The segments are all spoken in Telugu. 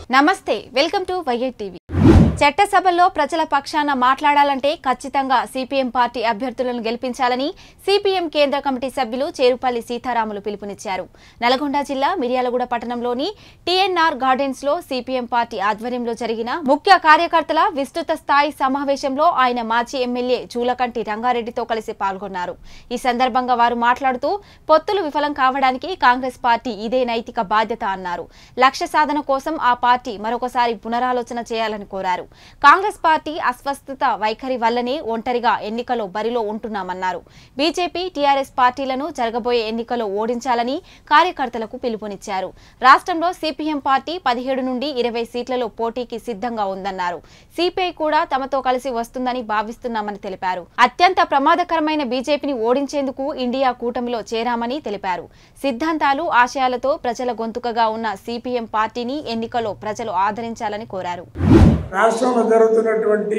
నమస్తే వెల్కమ్ టు వైఎట్ టీవీ చట్టసభల్లో ప్రజల పక్షాన మాట్లాడాలంటే ఖచ్చితంగా సిపిఎం పార్టీ అభ్యర్థులను గెలిపించాలని సిపిఎం కేంద్ర కమిటీ సభ్యులు చేరుపల్లి సీతారాములు పిలుపునిచ్చారు నల్గొండ జిల్లా మిర్యాలగూడ పట్టణంలోని టీఎన్ఆర్ గార్డెన్స్ లో సిపిఎం పార్టీ ఆధ్వర్యంలో జరిగిన ముఖ్య కార్యకర్తల విస్తృత స్థాయి సమావేశంలో ఆయన మాజీ ఎమ్మెల్యే జూలకంటి రంగారెడ్డితో కలిసి పాల్గొన్నారు ఈ సందర్భంగా వారు మాట్లాడుతూ పొత్తులు విఫలం కావడానికి కాంగ్రెస్ పార్టీ ఇదే నైతిక బాధ్యత అన్నారు లక్ష్య సాధన కోసం ఆ పార్టీ మరొకసారి పునరాలోచన చేయాలని కోరారు కాంగ్రెస్ పార్టీ అస్వస్థత వైఖరి వల్లనే ఒంటరిగా ఎన్నికలో బరిలో ఉంటున్నామన్నారు బీజేపీ టీఆర్ఎస్ పార్టీలను జరగబోయే ఎన్నికల్లో ఓడించాలని కార్యకర్తలకు పిలుపునిచ్చారు రాష్ట్రంలో సిపిఎం పార్టీ పదిహేడు నుండి ఇరవై సీట్లలో పోటీకి సిద్ధంగా ఉందన్నారు సిపిఐ కూడా తమతో కలిసి వస్తుందని భావిస్తున్నామని తెలిపారు అత్యంత ప్రమాదకరమైన బీజేపీని ఓడించేందుకు ఇండియా కూటమిలో చేరామని తెలిపారు సిద్ధాంతాలు ఆశయాలతో ప్రజల గొంతుకగా ఉన్న సిపిఎం పార్టీని ఎన్నికల్లో ప్రజలు ఆదరించాలని కోరారు రాష్ట్రంలో జరుగుతున్నటువంటి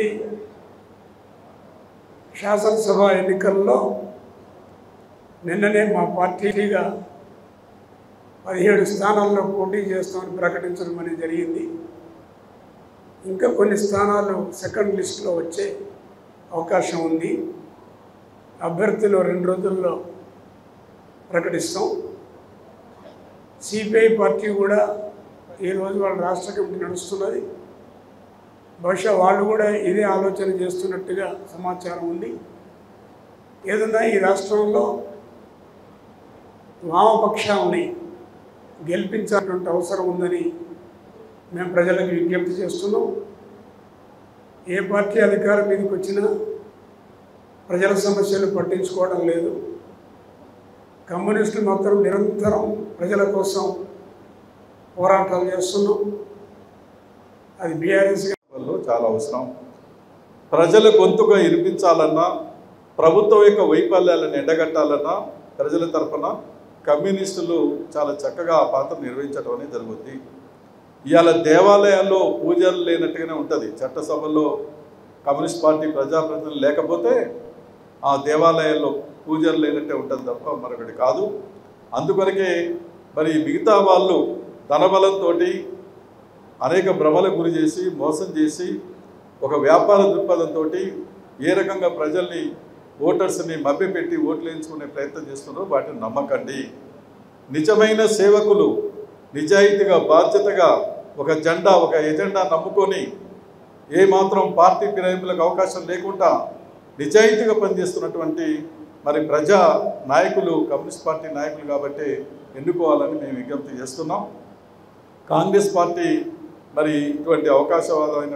శాసనసభ ఎన్నికల్లో నిన్ననే మా పార్టీగా పదిహేడు స్థానాల్లో పోటీ చేస్తామని ప్రకటించడం అనేది జరిగింది ఇంకా కొన్ని స్థానాలు సెకండ్ లిస్ట్లో వచ్చే అవకాశం ఉంది అభ్యర్థులు రెండు రోజుల్లో ప్రకటిస్తాం సిపిఐ పార్టీ కూడా ఈరోజు వాళ్ళ రాష్ట్ర కమిటీ నడుస్తున్నది బహుశా వాళ్ళు కూడా ఇదే ఆలోచన చేస్తున్నట్టుగా సమాచారం ఉంది ఏదన్నా ఈ రాష్ట్రంలో వామపక్షాలని గెలిపించాల్సినటువంటి అవసరం ఉందని మేము ప్రజలకు విజ్ఞప్తి చేస్తున్నాం ఏ పార్టీ అధికారం మీదకి వచ్చినా ప్రజల సమస్యలు పట్టించుకోవడం లేదు కమ్యూనిస్టులు మాత్రం నిరంతరం ప్రజల కోసం పోరాటాలు చేస్తున్నాం అది బీఆర్ఎస్ వల్ల చాలా అవసరం ప్రజల గొంతుగా ఇరిపించాలన్నా ప్రభుత్వం యొక్క వైఫల్యాలను ఎండగట్టాలన్నా ప్రజల తరపున కమ్యూనిస్టులు చాలా చక్కగా ఆ పాత్ర నిర్వహించడం అనేది జరుగుద్ది ఇవాళ దేవాలయాల్లో పూజలు లేనట్టుగానే ఉంటుంది చట్టసభల్లో కమ్యూనిస్ట్ పార్టీ ప్రజాప్రతినిధులు లేకపోతే ఆ దేవాలయాల్లో పూజలు లేనట్టే ఉంటుంది తప్ప మరొకటి కాదు అందుకొరకే మరి మిగతా వాళ్ళు ధనబలంతో అనేక భ్రమలకు గురి చేసి మోసం చేసి ఒక వ్యాపార దృక్పథంతో ఏ రకంగా ప్రజల్ని ఓటర్స్ని మభ్యపెట్టి ఓట్లు వేయించుకునే ప్రయత్నం చేస్తున్నారో వాటిని నమ్మకండి నిజమైన సేవకులు నిజాయితీగా బాధ్యతగా ఒక జెండా ఒక ఎజెండా నమ్ముకొని ఏ మాత్రం పార్టీ ఫిరాయింపులకు అవకాశం లేకుండా నిజాయితీగా పనిచేస్తున్నటువంటి మరి ప్రజా నాయకులు కమ్యూనిస్ట్ పార్టీ నాయకులు కాబట్టి ఎన్నుకోవాలని మేము విజ్ఞప్తి చేస్తున్నాం కాంగ్రెస్ పార్టీ మరి ఇటువంటి అవకాశవాదమైన